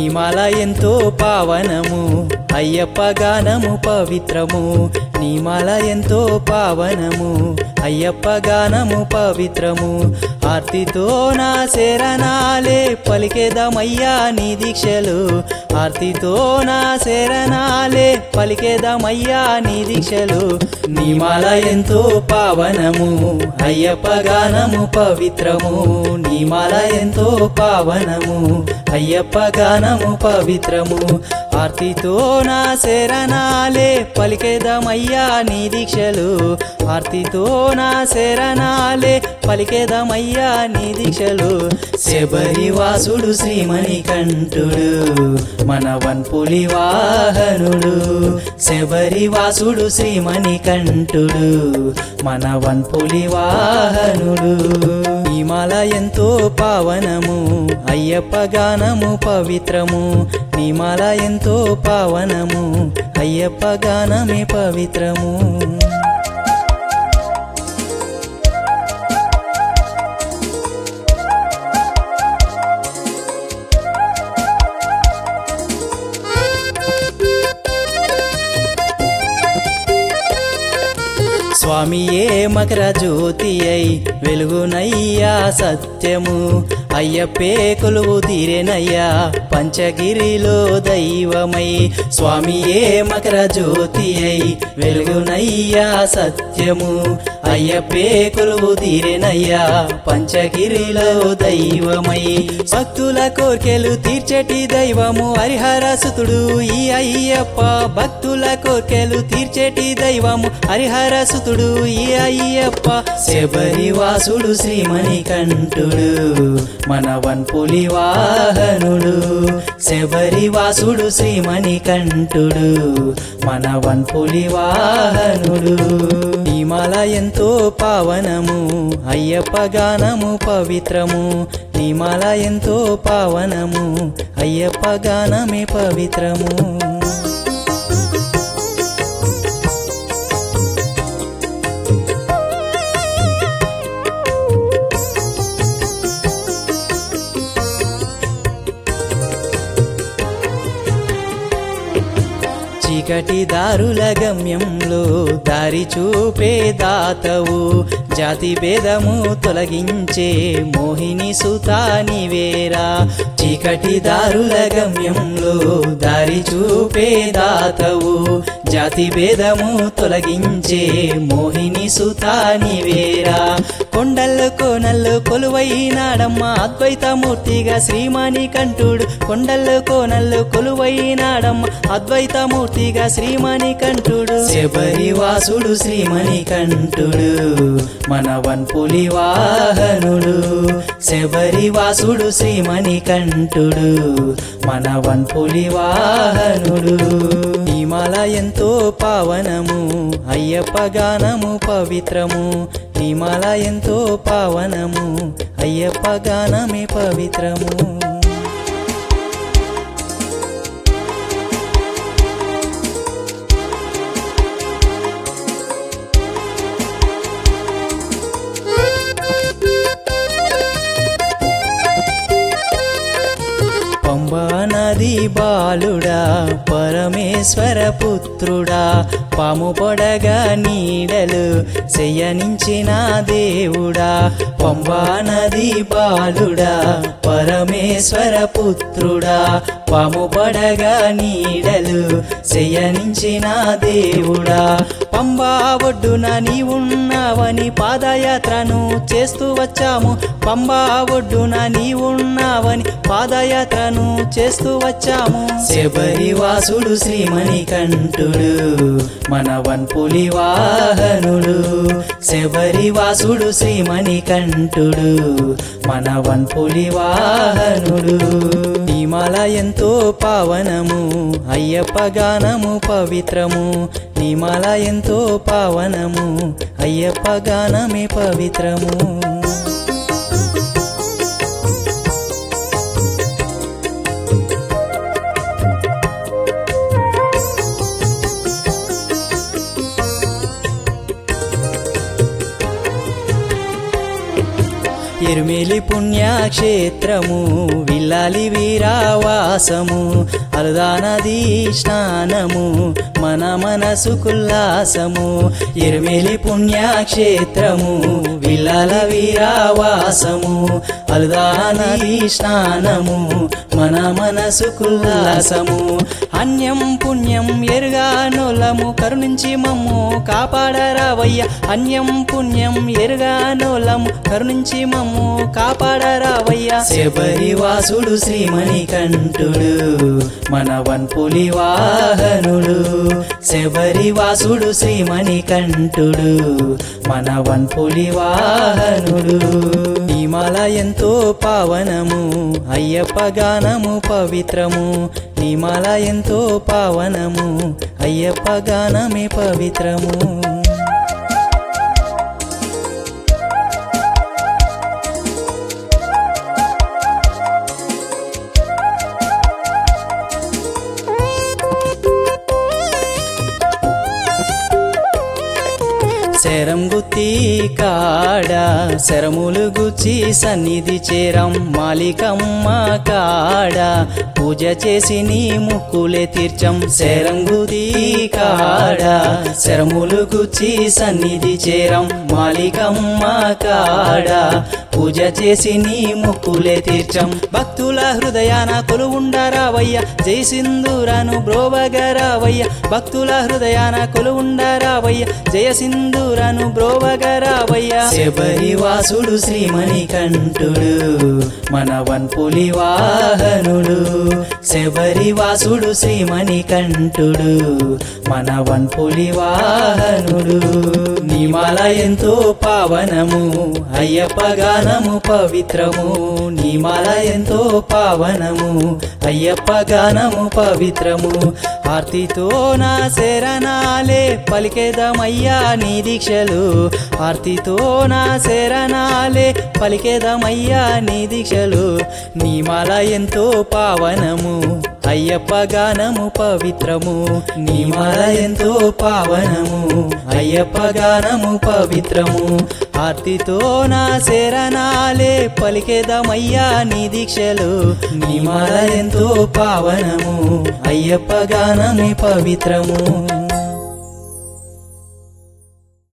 నీమాల ఎంతో పావనము అయ్యప్ప గానము పవిత్రము నీమాల ఎంతో పావనము అయ్యప్ప గానము పవిత్రము ఆర్తితో నా శరణాలే పలికేదమయ్యా నీ దీక్షలు ఆర్తితో నా శరణాలే పలికేదమయ్యా నీ దీక్షలు నీమాల ఎంతో పావనము అయ్యప్ప గానము పవిత్రము నీమాల ఎంతో పావనము అయ్యప్ప గానము పవిత్రము ఆర్తితో నా శరణాలే పలికేదమయ్యా నీ దీక్షలు ఆర్తితో నా శరణాలే పలికేదమయ్యా నీ దీక్షలు శబరి వాసుడు శ్రీమణి కంఠుడు మన వన్పులి వాహనుడు శబరి వాసుడు శ్రీమణి కంఠుడు మన వన్పులి వాహనుడు హిమాల ఎంతో పావనము అయ్యప్ప గానము పవిత్రము నిమాల ఎంతో పావనము అయ్యప్ప గానమే పవిత్రము స్వామియే మకర జ్యోతి అయి వెలుగునయ్యా సత్యము అయ్యప్పే కొలువు తీరెనయ్యా పంచగిరిలో దైవమై స్వామియే మకర జ్యోతి అయి వెలుగునయ్యా సత్యము అయ్యప్పే కొలువు తీరెనయ్యా పంచగిరిలో దైవమై భక్తుల కోర్కెలు తీర్చటి దైవము హరిహరసుతుడు ఈ అయ్యప్ప భక్తుల కోర్కెలు తీర్చేటి దైవము హరిహరసుతుడు ఈ అయ్యప్ప శబరి వాసుడు శ్రీమణి కంఠుడు మన వన్పులి వాహనుడు శబరి వాసుడు శ్రీమణి కంఠుడు మన వన్పులి వాహనుడు హిమాల ఎంతో పావనము అయ్యప్ప గానము పవిత్రము హిమాల ఎంతో పావనము అయ్యప్ప గానమే పవిత్రము చీకటి దారుల గమ్యంలో దారి చూపే దాతవు జాతి భేదము తొలగించే మోహిని సుతాని వేరా చీకటి దారుల గమ్యంలో దారి చూపే దాతవు జాతి భేదము తొలగించే మోహిని సుతాని వేరా కొండల్లో కోనల్లో కొలువైనాడమ్మ అద్వైతమూర్తిగా శ్రీమణి కంఠుడు కొండల్లో కోనల్లో కొలువైనాడమ్మ అద్వైతమూర్తిగా శ్రీమణి కంఠుడు శబరి వాసుడు శ్రీమణి కంఠుడు మన వన్పులి వాహనుడు శబరి వాసుడు శ్రీమణి కంఠుడు మన వన్పులి వాహనుడు హిమాల ఎంతో పావనము అయ్యప్ప గానము పవిత్రము హిమాల ఎంతో పావనము అయ్యప్ప గానమే పవిత్రము పంబా నది బాలుడా పరమేశ్వర పుత్రుడా పాము పొడగా నీడలు శయనించిన దేవుడా పంబా నది బాలుడా పరమేశ్వర పుత్రుడా పాము పడగా నీడలు శయనించిన దేవుడా పంబా ఒడ్డున నీ ఉన్నావని పాదయాత్రను చేస్తూ వచ్చాము పంబా ఒడ్డున నీ ఉన్నావని పాదయాత్రను చేస్తూ వచ్చాము శబరి వాసుడు శ్రీమణి కంఠుడు మన వన్పులి వాహనుడు శబరి వాసుడు శ్రీమణి కంఠుడు మన వన్పులి వాహనుడు హిమాల ఎంతో పావనము అయ్యప్ప గానము పవిత్రము హిమాల ఎంతో పావనము అయ్యప్ప గానమే పవిత్రము ఇరుమిలి పుణ్యక్షేత్రము విల్లాలి వీరావాసము అరుదా నది స్నానము మన మనసుకుల్లాసము ఇరుమిలి పుణ్యక్షేత్రము విల్లాల వీరావాసము అరుదా నది స్నానము మన మనసుకుల్లాసము అన్యం పుణ్యం ఎరుగానోలము కరుణించి మమ్ము కాపాడరావయ్య అన్యం పుణ్యం ఎరుగానోలము కరుణించి మమ్ము కాపాడరావయ్య శబరి వాసుడు శ్రీమణి కంఠుడు మన వన్పులి వాహనుడు శబరి వాసుడు శ్రీమణి కంఠుడు మన వన్పులి వాహనుడు నిమల ఎంతో పావనము అయ్యప్ప గానము పవిత్రము నిమల ఎంతో పావనము అయ్యప్ప గానమే పవిత్రము శరం గుత్తి కాడ శరములు గుచ్చి సన్నిధి చేరం మాలికమ్మ కాడ పూజ చేసి నీ ముక్కులే తీర్చం శరం గుత్తి కాడ శరములు గుచ్చి సన్నిధి చేరం మాలికమ్మ కాడ పూజ చేసి నీ ముక్కులే తీర్చం భక్తుల హృదయాన కొలువుండరావయ్య జై సింధూరాను బ్రోవగరావయ్య భక్తుల హృదయాన కొలువుండరావయ్య జయ సింధూరాను బ్రోవగరావయ్య శబరి వాసుడు శ్రీమణి కంఠుడు మన వన్పులి వాహనుడు శబరి వాసుడు శ్రీమణి కంఠుడు మన వన్పులి వాహనుడు నిమల ఎంతో పావనము అయ్యప్ప గానము పవిత్రము నిమల ఎంతో పావనము అయ్యప్ప గానము పవిత్రము ఆర్తితో నా శరణాలే పలికేదమయ్యా నీ దీక్షలు ఆర్తితో నా శరణాలే పలికేదమయ్యా నీ దీక్షలు నిమల ఎంతో పావనము అయ్యప్ప గానము పవిత్రము నిమల ఎంతో పావనము అయ్యప్ప గానము పవిత్రము ఆర్తితో నా శరణాలే పలికేదమయ్యా నీ దీక్షలు నిమల ఎంతో పావనము అయ్యప్ప గానమే పవిత్రము